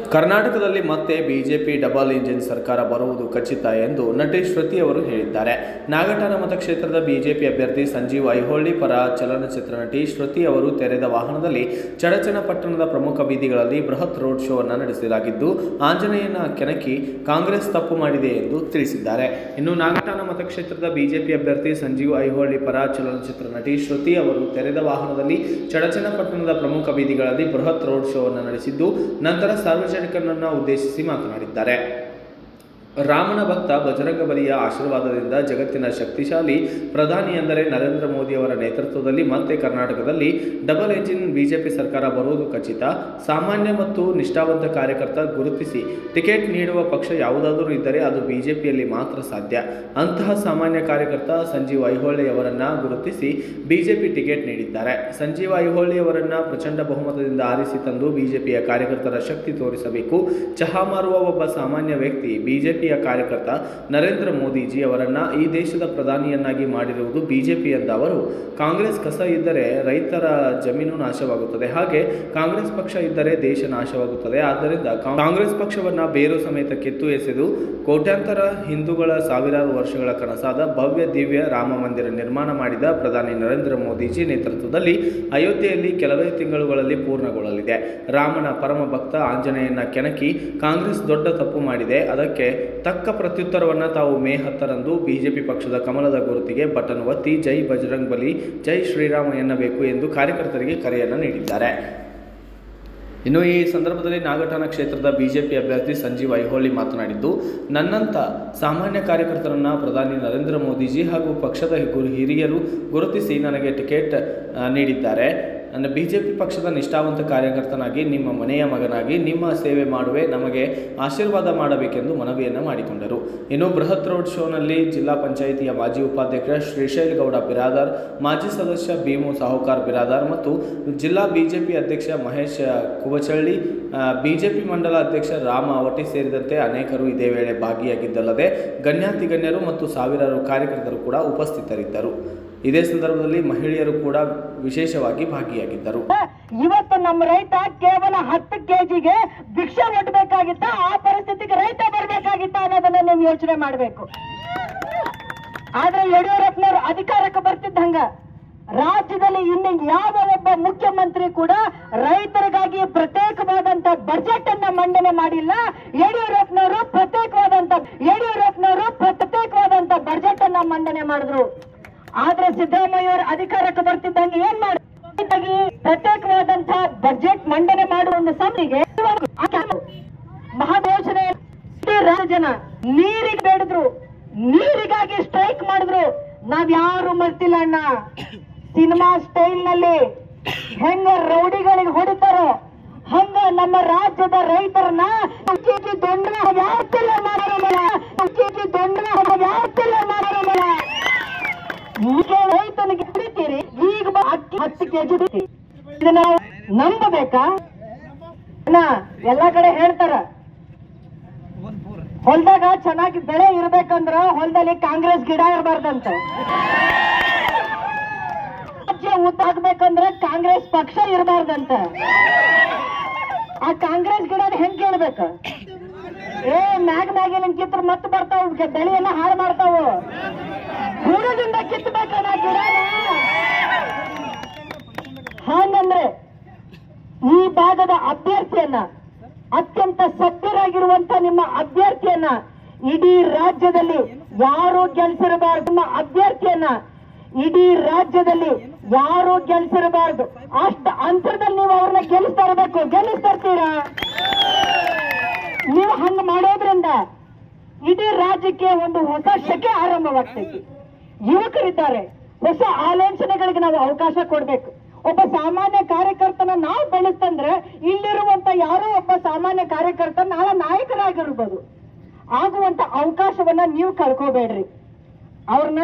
ಕರ್ನಾಟಕದಲ್ಲಿ ಮತ್ತೆ BJP double engine ಸರ್ಕಾರ ಬರುವುದು ಖಚಿತ ಎಂದು ನಟಿ ಶ್ರುತಿ ಅವರು ಹೇಳಿದ್ದಾರೆ ನಾಗಠಾಣ ಮತಕ್ಷೇತ್ರದ ಬಿಜೆಪಿ ಅಭ್ಯರ್ಥಿ ಸಂಜೀವ್ ಐಹೊಳ್ಳಿ ಪರ ಚಲನಚಿತ್ರ ನಟಿ ಶ್ರುತಿ ಅವರು ತೆರೆದ ವಾಹನದಲ್ಲಿ ಚಡಚಣಪಟ್ಟಣದ ಪ್ರಮುಖ ಬೀದಿಗಳಲ್ಲಿ ಬೃಹತ್ ರೋಡ್ ಶೋ ಅನ್ನು ನಡೆಸಲಾಗಿದ್ದು ಆಂಜನೇಯನ ಕೆಣಕಿ ಕಾಂಗ್ರೆಸ್ ತಪ್ಪು ಮಾಡಿದೆ ಎಂದು ತಿಳಿಸಿದ್ದಾರೆ ಇನ್ನು ನಾಗಠಾಣ ಮತಕ್ಷೇತ್ರದ ಬಿಜೆಪಿ ಅಭ್ಯರ್ಥಿ ಸಂಜೀವ್ ಐಹೊಳ್ಳಿ ಪರ ಚಲನಚಿತ್ರ ನಟಿ ಶ್ರುತಿ ಅವರು ತೆರೆದ ವಾಹನದಲ್ಲಿ ಚಡಚಣಪಟ್ಟಣದ ಪ್ರಮುಖ ಬೀದಿಗಳಲ್ಲಿ ಬೃಹತ್ ರೋಡ್ ಶೋ ಅನ್ನು ನಡೆಸಿದ್ದು ನಂತರ ಸಾರ್ವಜನಿಕರನ್ನು ಉದ್ದೇಶಿಸಿ ಮಾತನಾಡಿದ್ದಾರೆ ರಾಮನ ಭಕ್ತ ಬಜರಂಗ ಬಲಿಯ ಆಶೀರ್ವಾದದಿಂದ ಜಗತ್ತಿನ ಶಕ್ತಿಶಾಲಿ ಪ್ರಧಾನಿ ಎಂದರೆ ನರೇಂದ್ರ ಮೋದಿ ಅವರ ನೇತೃತ್ವದಲ್ಲಿ ಮತ್ತೆ ಕರ್ನಾಟಕದಲ್ಲಿ ಡಬಲ್ ಎಂಜಿನ್ ಬಿಜೆಪಿ ಸರ್ಕಾರ ಬರುವುದು ಖಚಿತ ಸಾಮಾನ್ಯ ಮತ್ತು ನಿಷ್ಠಾವಂತ ಕಾರ್ಯಕರ್ತ ಗುರುತಿಸಿ ಟಿಕೆಟ್ ನೀಡುವ ಪಕ್ಷ ಯಾವುದಾದರೂ ಇದ್ದರೆ ಅದು ಬಿಜೆಪಿಯಲ್ಲಿ ಮಾತ್ರ ಸಾಧ್ಯ ಅಂತಹ ಸಾಮಾನ್ಯ ಕಾರ್ಯಕರ್ತ ಸಂಜೀವ್ ಐಹೊಳೆ ಅವರನ್ನ ಗುರುತಿಸಿ ಬಿಜೆಪಿ ಟಿಕೆಟ್ ನೀಡಿದ್ದಾರೆ ಸಂಜೀವ್ ಐಹೊಳೆ ಅವರನ್ನ ಪ್ರಚಂಡ ಬಹುಮತದಿಂದ ಆರಿಸಿ ತಂದು ಬಿಜೆಪಿಯ ಕಾರ್ಯಕರ್ತರ ಶಕ್ತಿ ತೋರಿಸಬೇಕು ಚಹಾ ಮಾರುವ ಒಬ್ಬ ಸಾಮಾನ್ಯ ವ್ಯಕ್ತಿ ಬಿಜೆಪಿಯ ಕಾರ್ಯಕರ್ತ ನರೇಂದ್ರ ಮೋದಿಜಿ ಅವರನ್ನ ಈ ದೇಶದ ಪ್ರಧಾನಿಯನ್ನಾಗಿ ಮಾಡಿರುವುದು ಬಿಜೆಪಿ ಎಂದ ಅವರು ಕಾಂಗ್ರೆಸ್ ಕಸ ಇದ್ದರೆ ರೈತರ ಜಮೀನು ನಾಶವಾಗುತ್ತದೆ ಹಾಗೆ ಕಾಂಗ್ರೆಸ್ ಪಕ್ಷ ಇದ್ದರೆ ದೇಶ ನಾಶವಾಗುತ್ತದೆ ಆದ್ದರಿಂದ ಕಾ- ಕಾಂಗ್ರೆಸ್ ಪಕ್ಷವನ್ನ ಬೇರು ಸಮೇತ ಕಿತ್ತು ಎಸೆದು ಕೋಟ್ಯಾಂತರ ಹಿಂದೂಗಳ ಸಾವಿರಾರು ವರ್ಷಗಳ ಕನಸಾದ ಭವ್ಯ ದಿವ್ಯ ರಾಮ ಮಂದಿರ ನಿರ್ಮಾಣ ಮಾಡಿದ ಪ್ರಧಾನಿ ನರೇಂದ್ರ ಮೋದಿಜಿ ನೇತೃತ್ವದಲ್ಲಿ ಅಯೋಧ್ಯೆಯಲ್ಲಿ ಕೆಲವೇ ತಿಂಗಳುಗಳಲ್ಲಿ ಪೂರ್ಣಗೊಳ್ಳಲಿದೆ ರಾಮನ ಪರಮ ಭಕ್ತ ಆಂಜನೇಯನ ಕೆಣಕಿ ಕಾಂಗ್ರೆಸ್ ದೊಡ್ಡ ತಪ್ಪು ಮಾಡಿದೆ ಅದಕ್ಕೆ ತಕ್ಕ ಪ್ರತ್ಯುತ್ತರವನ್ನು ತಾವು ಮೇ ಹತ್ತರಂದು ಬಿಜೆಪಿ ಪಕ್ಷದ ಕಮಲದ ಗುರುತಿಗೆ ಬಟನ್ ಒತ್ತಿ ಜೈ ಬಜರಂಗ್ ಬಲಿ ಜೈ ಶ್ರೀರಾಮ ಎನ್ನಬೇಕು ಎಂದು ಕಾರ್ಯಕರ್ತರಿಗೆ ಕರೆಯನ್ನು ನೀಡಿದ್ದಾರೆ ಇನ್ನು ಈ ಸಂದರ್ಭದಲ್ಲಿ ನಾಗಠಾಣ ಕ್ಷೇತ್ರದ ಬಿಜೆಪಿ ಅಭ್ಯರ್ಥಿ ಸಂಜೀವ್ ಐಹೊಳಿ ಮಾತನಾಡಿದ್ದು ನನ್ನಂಥ ಸಾಮಾನ್ಯ ಕಾರ್ಯಕರ್ತರನ್ನ ಪ್ರಧಾನಿ ನರೇಂದ್ರ ಮೋದಿಜಿ ಹಾಗೂ ಪಕ್ಷದ ಗುರು ಹಿರಿಯರು ಗುರುತಿಸಿ ನನಗೆ ಟಿಕೆಟ್ ಆ, ನೀಡಿದ್ದಾರೆ ನನ್ನ ಬಿಜೆಪಿ ಪಕ್ಷದ ನಿಷ್ಠಾವಂತ ಕಾರ್ಯಕರ್ತನಾಗಿ ನಿಮ್ಮ ಮನೆಯ ಮಗನಾಗಿ ನಿಮ್ಮ ಸೇವೆ ಮಾಡುವೆ ನಮಗೆ ಆಶೀರ್ವಾದ ಮಾಡಬೇಕೆಂದು ಮನವಿಯನ್ನು ಮಾಡಿಕೊಂಡರು ಇನ್ನು ಬೃಹತ್ ರೋಡ್ ಶೋನಲ್ಲಿ ಜಿಲ್ಲಾ ಪಂಚಾಯಿತಿಯ ಮಾಜಿ ಉಪಾಧ್ಯಕ್ಷ ಶ್ರೀಶೈಲ್ ಗೌಡ ಬಿರಾದಾರ್ ಮಾಜಿ ಸದಸ್ಯ ಭೀಮು ಸಾಹುಕಾರ್ ಬಿರಾದಾರ್ ಮತ್ತು ಜಿಲ್ಲಾ ಬಿಜೆಪಿ ಅಧ್ಯಕ್ಷ ಮಹೇಶ್ ಕುವಚಳ್ಳಿ ಬಿಜೆಪಿ ಮಂಡಲ ಅಧ್ಯಕ್ಷ ರಾಮ ಅವಟಿ ಸೇರಿದಂತೆ ಅನೇಕರು ಇದೇ ವೇಳೆ ಭಾಗಿಯಾಗಿದ್ದಲ್ಲದೆ ಗಣ್ಯಾತಿಗಣ್ಯರು ಮತ್ತು ಸಾವಿರಾರು ಕಾರ್ಯಕರ್ತರು ಕೂಡ ಉಪಸ್ಥಿತರಿದ್ದರು ಇದೇ ಸಂದರ್ಭದಲ್ಲಿ ಮಹಿಳೆಯರು ಕೂಡ ವಿಶೇಷವಾಗಿ ಭಾಗಿಯಾಗಿದ್ದರು ಇವತ್ತು ನಮ್ಮ ರೈತ ಕೇವಲ ಹತ್ತು ಕೆಜಿಗೆ ಭಿಕ್ಷೆ ಒಡ್ಬೇಕಾಗಿತ್ತ ಆ ಪರಿಸ್ಥಿತಿಗೆ ರೈತ ಬರ್ಬೇಕಾಗಿತ್ತ ಅನ್ನೋದನ್ನ ನೀವು ಯೋಚನೆ ಮಾಡ್ಬೇಕು ಆದ್ರೆ ಯಡಿಯೂರಪ್ಪನವರು ಅಧಿಕಾರಕ್ಕೆ ಬರ್ತಿದ್ದಂಗ ರಾಜ್ಯದಲ್ಲಿ ಇನ್ನು ಯಾವ ಒಬ್ಬ ಮುಖ್ಯಮಂತ್ರಿ ಕೂಡ ರೈತರಿಗಾಗಿ ಪ್ರತ್ಯೇಕವಾದಂತ ಬಜೆಟ್ ಅನ್ನ ಮಂಡನೆ ಮಾಡಿಲ್ಲ ಯಡಿಯೂರಪ್ಪನವರು ಪ್ರತ್ಯೇಕವಾದಂತ ಯಡಿಯೂರಪ್ಪನವರು ಪ್ರತ್ಯೇಕವಾದಂತ ಬಜೆಟ್ ಅನ್ನ ಮಂಡನೆ ಮಾಡಿದ್ರು ಆದ್ರೆ ಸಿದ್ದರಾಮಯ್ಯ ಅವರು ಅಧಿಕಾರಕ್ಕೆ ಬರ್ತಿದ್ದಂಗೆ ಏನ್ ಮಾಡಿ ಪ್ರತ್ಯೇಕವಾದಂತಹ ಬಜೆಟ್ ಮಂಡನೆ ಮಾಡುವ ಒಂದು ಸಭೆಗೆ ಮಹಾಘೋಷಣೆ ಇಡೀ ರಾಜ್ಯ ಜನ ನೀರಿಗೆ ಬೇಡಿದ್ರು ನೀರಿಗಾಗಿ ಸ್ಟ್ರೈಕ್ ಮಾಡಿದ್ರು ನಾವ್ ಯಾರು ಮರ್ತಿಲ್ಲ ಅಣ್ಣ ಸಿನಿಮಾ ಸ್ಟೈಲ್ ನಲ್ಲಿ ಹೆಂಗ ರೌಡಿಗಳಿಗೆ ಹೊಡಿತಾರೋ ಹಂಗ ನಮ್ಮ ರಾಜ್ಯದ ರೈತರನ್ನ ಕೆಜಿ ದೊಂಡ ಯಾರ್ತಿಲ್ಲ ಮಾಡೋಣ ಕೆಜಿ ದೊಂಡ ಯಾರ್ತಿಲ್ಲ ಮಾಡೋಣ ಈಗ ರೈತನಿಗೆ ಹಿಡಿತೀರಿ ಈಗ ಬ- ಅಕ್ಕಿ ಹತ್ತು ಕೆಜಿ ಇದನ್ನ ನಂಬಬೇಕಾ ಅಣ್ಣ ಎಲ್ಲಾ ಕಡೆ ಹೇಳ್ತಾರ ಹೊಲ್ದಾಗ ಚೆನ್ನಾಗಿ ಬೆಳೆ ಇರ್ಬೇಕಂದ್ರ ಹೊಲದಲ್ಲಿ ಕಾಂಗ್ರೆಸ್ ಗಿಡ ಇರಬಾರ್ದಂತ ರಾಜ್ಯ ಉದ್ದಾಗ್ಬೇಕಂದ್ರ ಕಾಂಗ್ರೆಸ್ ಪಕ್ಷ ಇರಬಾರ್ದಂತ ಆ ಕಾಂಗ್ರೆಸ್ ಗಿಡ ಹೆಂಗ್ ಕೇಳ್ಬೇಕ ಏ ಮ್ಯಾಗ ಮ್ಯಾಗಿನ ಕಿತ್ರ ಮತ್ತೆ ಬರ್ತಾವ ಬೆಳೆಯನ್ನ ಹಾಳು ಮಾಡ್ತಾವ ಬುಡದಿಂದ ಕಿತ್ತಬೇಕಣ್ಣ ಗಿಡನ ಹಾಗಂದ್ರೆ ಈ ಭಾಗದ ಅಭ್ಯರ್ಥಿಯನ್ನ ಅತ್ಯಂತ ಸಭ್ಯರಾಗಿರುವಂತ ನಿಮ್ಮ ಅಭ್ಯರ್ಥಿಯನ್ನ ಇಡೀ ರಾಜ್ಯದಲ್ಲಿ ಯಾರು ಗೆಲ್ಸಿರಬಾರ್ದು ನಿಮ್ಮ ಅಭ್ಯರ್ಥಿಯನ್ನ ಇಡೀ ರಾಜ್ಯದಲ್ಲಿ ಯಾರು ಗೆಲ್ಸಿರಬಾರ್ದು ಅಷ್ಟ ಅಂತರದಲ್ಲಿ ನೀವು ಅವ್ರನ್ನ ಗೆಲ್ಲಿಸ್ತಾ ಇರಬೇಕು ಗೆಲ್ಲಿಸ್ತಾ ಇರ್ತೀರಾ ನೀವು ಹಂಗ ಮಾಡೋದ್ರಿಂದ ಇಡೀ ರಾಜ್ಯಕ್ಕೆ ಒಂದು ಹೊಸ ಶಕೆ ಆರಂಭವಾಗ್ತೈತಿ ಯುವಕರಿದ್ದಾರೆ ಹೊಸ ಆಲೋಚನೆಗಳಿಗೆ ನಾವು ಅವಕಾಶ ಕೊಡ್ಬೇಕು ಒಬ್ಬ ಸಾಮಾನ್ಯ ಕಾರ್ಯಕರ್ತನ ನಾವು ಬೆಳೆಸ್ತಂದ್ರೆ ಇಲ್ಲಿರುವಂತ ಯಾರೋ ಒಬ್ಬ ಸಾಮಾನ್ಯ ಕಾರ್ಯಕರ್ತ ನಾಳೆ ನಾಯಕರಾಗಿರ್ಬೋದು ಆಗುವಂತ ಅವಕಾಶವನ್ನ ನೀವು ಕಳ್ಕೋಬೇಡ್ರಿ ಅವ್ರನ್ನ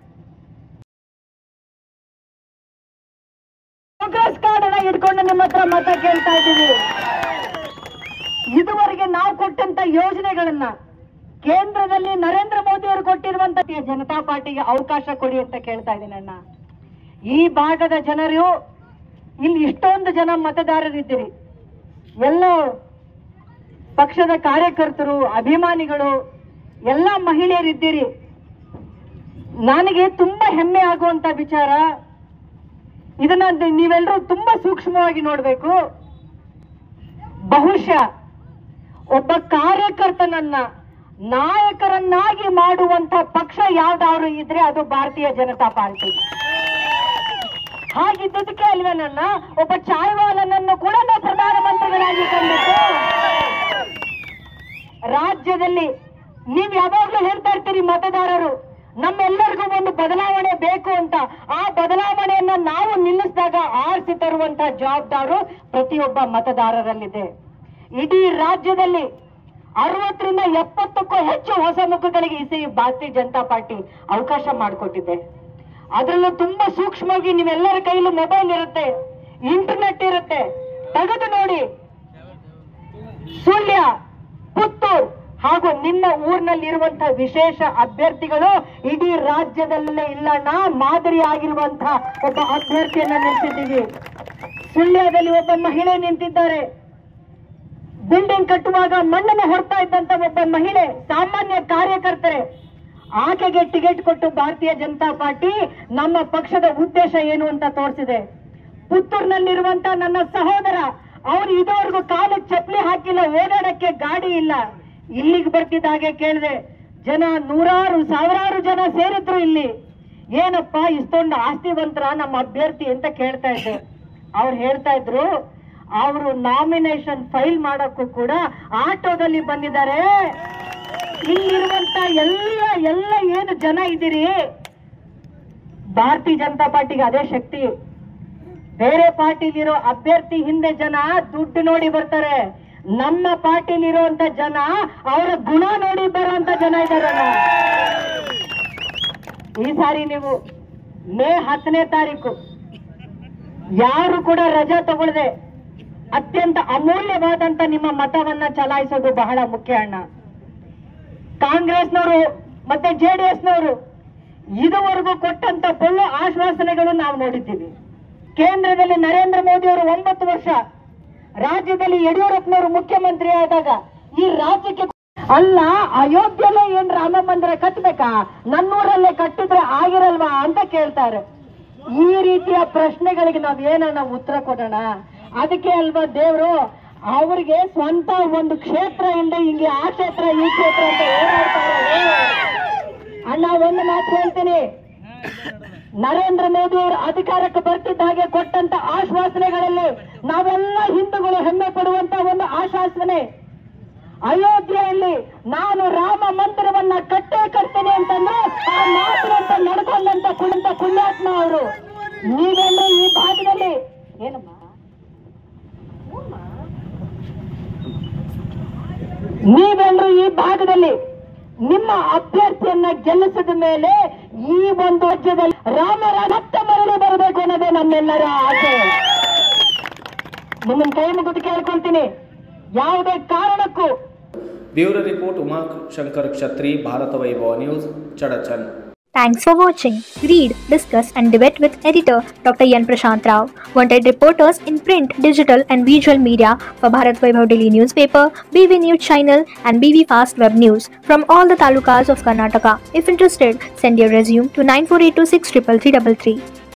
ಕಾಂಗ್ರೆಸ್ ಕಾರ್ಡನ್ನ ಇಟ್ಕೊಂಡು ನಿಮ್ಮ ಹತ್ರ ಮತ ಕೇಳ್ತಾ ಇದ್ದೀವಿ ಇದುವರೆಗೆ ನಾವು ಕೊಟ್ಟಂತ ಯೋಜನೆಗಳನ್ನ ಕೇಂದ್ರದಲ್ಲಿ ನರೇಂದ್ರ ಮೋದಿ ಅವರು ಕೊಟ್ಟಿರುವಂತ ಜನತಾ ಪಾರ್ಟಿಗೆ ಅವಕಾಶ ಕೊಡಿ ಅಂತ ಕೇಳ್ತಾ ಇದ್ದೀನಿ ಅಣ್ಣ ಈ ಭಾಗದ ಜನರು ಇಲ್ಲಿ ಇಷ್ಟೊಂದು ಜನ ಮತದಾರರಿದ್ದೀರಿ ಎಲ್ಲೋ ಪಕ್ಷದ ಕಾರ್ಯಕರ್ತರು ಅಭಿಮಾನಿಗಳು ಎಲ್ಲ ಮಹಿಳೆಯರಿದ್ದೀರಿ ನನಗೆ ತುಂಬಾ ಹೆಮ್ಮೆ ಆಗುವಂತ ವಿಚಾರ ಇದನ್ನ ದ- ನೀವೆಲ್ಲರೂ ತುಂಬಾ ಸೂಕ್ಷ್ಮವಾಗಿ ನೋಡ್ಬೇಕು ಬಹುಶಃ ಒಬ್ಬ ಕಾರ್ಯಕರ್ತನನ್ನ ನಾಯಕರನ್ನಾಗಿ ಮಾಡುವಂತ ಪಕ್ಷ ಯಾವ್ದಾದ್ರು ಇದ್ರೆ ಅದು ಭಾರತೀಯ ಜನತಾ ಪಾರ್ಟಿ ಹಾಗಿದ್ದದಕ್ಕೆ ಅಲ್ವೇ ನನ್ನ ಒಬ್ಬ ಚಾಯ್ವಾಲನನ್ನು ಕೂಡ ನಾವು ಪ್ರಧಾನಮಂತ್ರಿಗಳಾಗಿ ಕಂಡಿದ್ದು ರಾಜ್ಯದಲ್ಲಿ ನೀವ್ ಯಾವಾಗ್ಲೂ ಹೇಳ್ತಾ ಇರ್ತೀರಿ ಮತದಾರರು ನಮ್ಮೆಲ್ಲರಿಗೂ ಒಂದು ಬದಲಾವಣೆ ಬೇಕು ಅಂತ ಆ ಬದಲಾವಣೆಯನ್ನ ನಾವು ನಿಲ್ಲಿಸಿದಾಗ ಆರಿಸಿ ತರುವಂತ ಜವಾಬ್ದಾರು ಪ್ರತಿಯೊಬ್ಬ ಮತದಾರರಲ್ಲಿದೆ ಇಡೀ ರಾಜ್ಯದಲ್ಲಿ ಅರವತ್ತರಿಂದ ಎಪ್ಪತ್ತಕ್ಕೂ ಹೆಚ್ಚು ಹೊಸ ಮುಖಗಳಿಗೆ ಈ ಸರಿ ಭಾರತೀಯ ಜನತಾ ಪಾರ್ಟಿ ಅವಕಾಶ ಮಾಡಿಕೊಟ್ಟಿದೆ ಅದರಲ್ಲೂ ತುಂಬಾ ಸೂಕ್ಷ್ಮವಾಗಿ ನೀವೆಲ್ಲರ ಕೈಲೂ ಮೊಬೈಲ್ ಇರುತ್ತೆ ಇಂಟರ್ನೆಟ್ ಇರುತ್ತೆ ತೆಗೆದು ನೋಡಿ ಸುಳ್ಯ ಪುತ್ತೂರ್ ಹಾಗೂ ನಿಮ್ಮ ಊರಿನಲ್ಲಿರುವಂತಹ ವಿಶೇಷ ಅಭ್ಯರ್ಥಿಗಳು ಇಡೀ ರಾಜ್ಯದಲ್ಲೇ ಇಲ್ಲಣ್ಣ ಮಾದರಿ ಆಗಿರುವಂತಹ ಒಬ್ಬ ಅಭ್ಯರ್ಥಿಯನ್ನ ನಿಲ್ಸಿದ್ದೀವಿ ಸುಳ್ಯದಲ್ಲಿ ಒಬ್ಬ ಮಹಿಳೆ ನಿಂತಿದ್ದಾರೆ ಬಿಲ್ಡಿಂಗ್ ಕಟ್ಟುವಾಗ ಮಣ್ಣನ್ನು ಹೊರ್ತಾ ಇದ್ದಂತ ಒಬ್ಬ ಮಹಿಳೆ ಸಾಮಾನ್ಯ ಕಾರ್ಯಕರ್ತರೆ ಆಕೆಗೆ ಟಿಕೆಟ್ ಕೊಟ್ಟು ಭಾರತೀಯ ಜನತಾ ಪಾರ್ಟಿ ನಮ್ಮ ಪಕ್ಷದ ಉದ್ದೇಶ ಏನು ಅಂತ ತೋರಿಸಿದೆ ಪುತ್ತೂರಿನಲ್ಲಿರುವಂತ ನನ್ನ ಸಹೋದರ ಅವ್ರು ಇದುವರೆಗೂ ಕಾಲಕ್ಕೆ ಚಪ್ಪಲಿ ಹಾಕಿಲ್ಲ ಓಡಾಡಕ್ಕೆ ಗಾಡಿ ಇಲ್ಲ ಇಲ್ಲಿಗೆ ಬರ್ತಿದ್ದ ಹಾಗೆ ಕೇಳಿದೆ ಜನ ನೂರಾರು ಸಾವಿರಾರು ಜನ ಸೇರಿದ್ರು ಇಲ್ಲಿ ಏನಪ್ಪ ಇಷ್ಟೊಂದು ಆಸ್ತಿವಂತರ ನಮ್ಮ ಅಭ್ಯರ್ಥಿ ಅಂತ ಕೇಳ್ತಾ ಇದ್ದೆ ಅವ್ರು ಹೇಳ್ತಾ ಇದ್ರು ಅವರು ನಾಮಿನೇಷನ್ ಫೈಲ್ ಮಾಡಕ್ಕೂ ಕೂಡ ಆಟೋದಲ್ಲಿ ಬಂದಿದ್ದಾರೆ ಇಲ್ಲಿರುವಂತ ಎಲ್ಲ ಎಲ್ಲ ಏನು ಜನ ಇದ್ದೀರಿ ಭಾರತೀಯ ಜನತಾ ಪಾರ್ಟಿಗೆ ಅದೇ ಶಕ್ತಿ ಬೇರೆ ಪಾರ್ಟಿಲಿರೋ ಅಭ್ಯರ್ಥಿ ಹಿಂದೆ ಜನ ದುಡ್ಡು ನೋಡಿ ಬರ್ತಾರೆ ನಮ್ಮ ಪಾರ್ಟಿಲಿರುವಂತ ಜನ ಅವರ ಗುಣ ನೋಡಿ ಬರುವಂತ ಜನ ಇದಾರಲ್ಲ ಈ ಸಾರಿ ನೀವು ಮೇ ಹತ್ತನೇ ತಾರೀಕು ಯಾರು ಕೂಡ ರಜಾ ತಗೊಳ್ಳದೆ ಅತ್ಯಂತ ಅಮೂಲ್ಯವಾದಂತ ನಿಮ್ಮ ಮತವನ್ನ ಚಲಾಯಿಸೋದು ಬಹಳ ಮುಖ್ಯ ಅಣ್ಣ ಕಾಂಗ್ರೆಸ್ನವರು ಮತ್ತೆ ಜೆಡಿಎಸ್ನವರು ಇದುವರೆಗೂ ಕೊಟ್ಟಂತ ಪೊಳ್ಳು ಆಶ್ವಾಸನೆಗಳು ನಾವು ನೋಡಿದ್ದೀವಿ ಕೇಂದ್ರದಲ್ಲಿ ನರೇಂದ್ರ ಮೋದಿ ಅವರು ಒಂಬತ್ತು ವರ್ಷ ರಾಜ್ಯದಲ್ಲಿ ಯಡಿಯೂರಪ್ಪನವರು ಮುಖ್ಯಮಂತ್ರಿ ಆದಾಗ ಈ ರಾಜ್ಯಕ್ಕೆ ಅಲ್ಲ ಅಯೋಧ್ಯೆಲ್ಲೇ ಏನ್ ರಾಮ ಮಂದಿರ ಕಟ್ಟಬೇಕಾ ನನ್ನೂರಲ್ಲೇ ಕಟ್ಟಿದ್ರೆ ಆಗಿರಲ್ವಾ ಅಂತ ಕೇಳ್ತಾರೆ ಈ ರೀತಿಯ ಪ್ರಶ್ನೆಗಳಿಗೆ ನಾವ್ ಏನನ್ನ ಉತ್ತರ ಕೊಡೋಣ ಅದಕ್ಕೆ ಅಲ್ವಾ ದೇವರು ಅವ್ರಿಗೆ ಸ್ವಂತ ಒಂದು ಕ್ಷೇತ್ರ ಇಲ್ಲದೆ ಹಿಂಗೆ ಆ ಕ್ಷೇತ್ರ ಈ ಕ್ಷೇತ್ರ ಅಂತ ಓಡಾಡ್ತಾರೆ ಅಣ್ಣ ಒಂದು ಮಾತು ಹೇಳ್ತೀನಿ ನರೇಂದ್ರ ಮೋದಿ ಅವರು ಅಧಿಕಾರಕ್ಕೆ ಬರ್ತಿದ್ದ ಹಾಗೆ ಕೊಟ್ಟಂತ ಆಶ್ವಾಸನೆಗಳಲ್ಲಿ ನಾವೆಲ್ಲ ಹಿಂದೂಗಳು ಹೆಮ್ಮೆ ಪಡುವಂತ ಒಂದು ಆಶ್ವಾಸನೆ ಅಯೋಧ್ಯೆಯಲ್ಲಿ ನಾನು ರಾಮ ಮಂದಿರವನ್ನ ಕಟ್ಟೇ ಕಟ್ತೇನೆ ಅಂತಂದ್ರೆ ಆ ಮಾತಿನಂತ ನಡ್ಕೊಂಡಂತ ಕುಳಿತ ಪುಣ್ಯಾತ್ಮ ಅವರು ನೀವೆಲ್ಲ ಈ ಭಾಗದಲ್ಲಿ ಏನಮ್ಮ ನೀವೆಲ್ಲರೂ ಈ ಭಾಗದಲ್ಲಿ ನಿಮ್ಮ ಅಭ್ಯರ್ಥಿಯನ್ನ ಗೆಲ್ಲಿಸಿದ ಮೇಲೆ ಈ ಒಂದು ರಾಜ್ಯದಲ್ಲಿ ರಾಮರ ಮತ್ತೆ ಮರಳಿ ಬರಬೇಕು ಅನ್ನೋದೇ ನಮ್ಮೆಲ್ಲರ ಆಸೆ ನಿಮ್ಮನ್ನ ಕೈ ಮುಗಿದು ಕೇಳ್ಕೊಂತೀನಿ ಯಾವುದೇ ಕಾರಣಕ್ಕೂ bureau report Umashankar Kshatri Bharata Vaibhava news Chadachan Thanks for watching. Read, discuss, and debate with editor Dr. Yan Prashant Rao. Wanted reporters in print, digital, and visual media for Bharat Vaibhav Daily Newspaper, BV News Channel, and BV Fast Web News from all the talukas of Karnataka. If interested, send your resume to 9482633333.